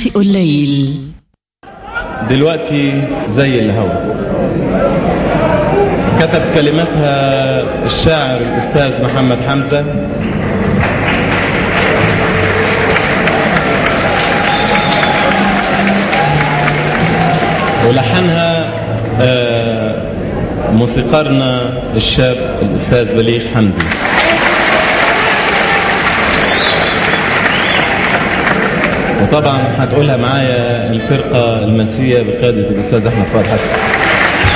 ناصئ الليل دلوقتي زي الهوى كتب كلماتها الشاعر الأستاذ محمد حمزة ولحنها آه، موسيقارنا الشاب الأستاذ بليغ حمدي وطبعا هتقولها معايا الفرقة المسية بقيادة الأستاذ أحمد فؤاد حسن